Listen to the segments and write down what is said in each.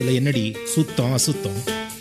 இதுல என்னடி சுத்தம் அசுத்தம்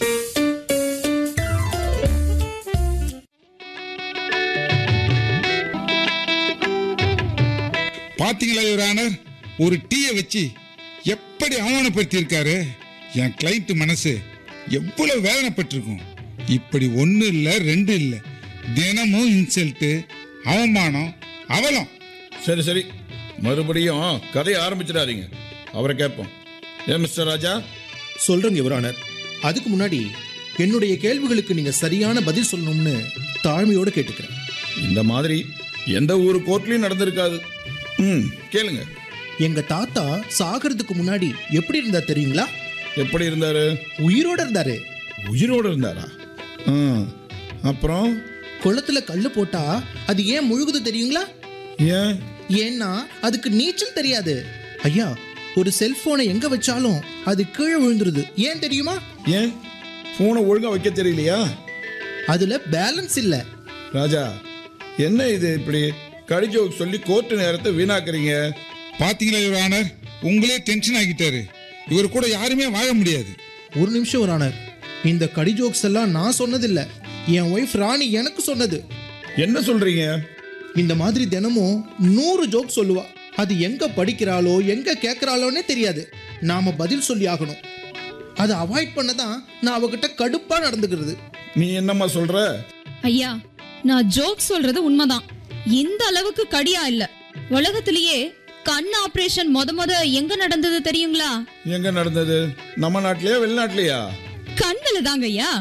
பாத்தீங்களா யுவர் ஆனர் ஒரு டீயை வச்சு எப்படி அவமானப்படுத்தியிருக்காரு என் கிளைண்ட் மனசு எவ்வளவு வேதனைப்பட்டிருக்கும் இப்படி ஒன்று இல்லை ரெண்டு இல்லை தினமும் இன்சல்ட்டு அவமானம் அவலம் சரி சரி மறுபடியும் கதையை ஆரம்பிச்சிடாதீங்க அவரை கேட்போம் ஏன் மிஸ்டர் ராஜா சொல்றேங்க யுவரானர் அதுக்கு முன்னாடி என்னுடைய கேள்விகளுக்கு நீங்க சரியான பதில் சொல்லணும்னு தாழ்மையோடு கேட்டுக்கிறேன் இந்த மாதிரி எந்த ஊர் கோர்ட்லயும் நடந்திருக்காது ம் கேளுங்க எங்க தாத்தா சாகிறதுக்கு முன்னாடி எப்படி இருந்தா தெரியுங்களா எப்படி இருந்தாரு உயிரோட இருந்தாரு உயிரோடு இருந்தாரா ம் அப்புறம் குளத்துல கல்லு போட்டா அது ஏன் முழுகுது தெரியுங்களா ஏன் ஏன்னா அதுக்கு நீச்சல் தெரியாது ஐயா ஒரு செல்போனை எங்க வச்சாலும் அது கீழே விழுந்துருது ஏன் தெரியுமா ஏன் ஃபோனை ஒழுங்கா வைக்க தெரியலையா அதுல பேலன்ஸ் இல்ல ராஜா என்ன இது இப்படி கடிஜோக் சொல்லி கோர்ட்டு நேரத்தை வீணாக்குறீங்க பாத்தீங்களா யுவர் ஆனர் உங்களே டென்ஷன் ஆகிட்டாரு இவர் கூட யாருமே வாழ முடியாது ஒரு நிமிஷம் வரானர் இந்த கடி ஜோக்ஸ் எல்லாம் நான் சொன்னதில்ல என் ஒய்ஃப் ராணி எனக்கு சொன்னது என்ன சொல்றீங்க இந்த மாதிரி தினமும் நூறு ஜோக் சொல்லுவா அது எங்க படிக்கிறாளோ எங்க கேட்கறாளோன்னே தெரியாது நாம பதில் சொல்லி ஆகணும் அதை அவாய்ட் பண்ண தான் நான் அவகிட்ட கடுப்பா நடந்துக்கிறது நீ என்னம்மா சொல்ற ஐயா நான் ஜோக் சொல்றது உண்மைதான் இந்த அளவுக்கு கடியா இல்ல உலகத்திலேயே கண் ஆபரேஷன் மொத மொத எங்க நடந்தது தெரியுங்களா எங்க நடந்தது நம்ம நாட்டிலேயா வெளிநாட்டிலேயா கண்ணுல தாங்க ஐயா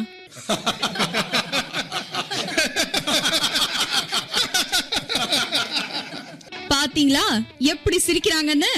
பாத்தீங்களா எப்படி சிரிக்கிறாங்கன்னு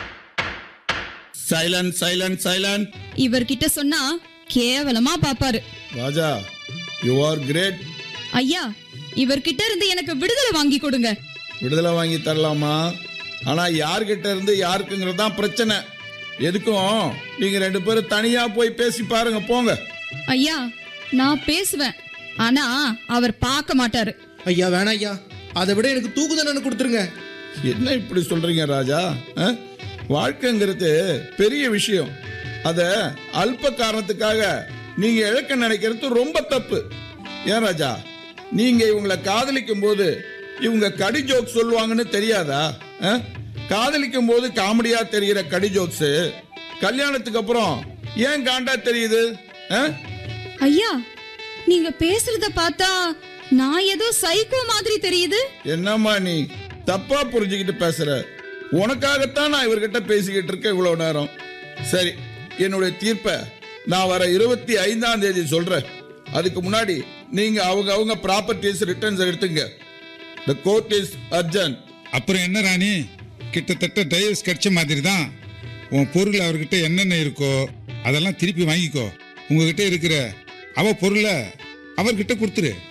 சைலண்ட் சைலண்ட் சைலண்ட் இவர்கிட்ட சொன்னா கேவலமா பாப்பாரு ராஜா யூ ஆர் கிரேட் ஐயா இவர்கிட்ட இருந்து எனக்கு விடுதலை வாங்கி கொடுங்க விடுதலை வாங்கி தரலாமா ஆனா யார்கிட்ட இருந்து யாருக்குங்கிறது தான் பிரச்சனை எதுக்கும் நீங்க ரெண்டு பேரும் தனியா போய் பேசி பாருங்க போங்க ஐயா நான் பேசுவேன் ஆனா அவர் பார்க்க மாட்டாரு ஐயா வேணாம் ஐயா அதை விட எனக்கு தூக்கு தண்டனை கொடுத்துருங்க என்ன இப்படி சொல்றீங்க ராஜா அஹ்? வாழ்க்கைங்கிறது பெரிய விஷயம் அத அல்ப காரணத்துக்காக நீங்க இழக்க நினைக்கிறது ரொம்ப தப்பு ஏன் ராஜா நீங்க இவங்களை காதலிக்கும் போது இவங்க கடி ஜோக் சொல்லுவாங்கன்னு தெரியாதா அஹ்? காதலிக்கும் போது காமெடியா தெரிகிற கடி ஜோக்ஸ் கல்யாணத்துக்கு அப்புறம் ஏன் காண்டா தெரியுது அஹ்? ஐயா நீங்க பேசுறத பார்த்தா நான் ஏதோ சைக்கோ மாதிரி தெரியுது என்னம்மா நீ தப்பா புரிஞ்சுக்கிட்டு பேசுற உனக்காகத்தான் நான் இவர்கிட்ட பேசிக்கிட்டு இருக்கேன் இவ்வளவு நேரம் சரி என்னுடைய தீர்ப்பை நான் வர இருபத்தி ஐந்தாம் தேதி சொல்றேன் அதுக்கு முன்னாடி நீங்க அவங்க அவங்க ப்ராப்பர்ட்டிஸ் ரிட்டர்ன்ஸ் எடுத்துங்க த கோர்ட் இஸ் அர்ஜென்ட் அப்புறம் என்ன ராணி கிட்டத்தட்ட டைவர்ஸ் கிடைச்ச மாதிரி தான் உன் பொருள் அவர்கிட்ட என்னென்ன இருக்கோ அதெல்லாம் திருப்பி வாங்கிக்கோ உங்ககிட்ட இருக்கிற அவ பொருளை அவர்கிட்ட கொடுத்துரு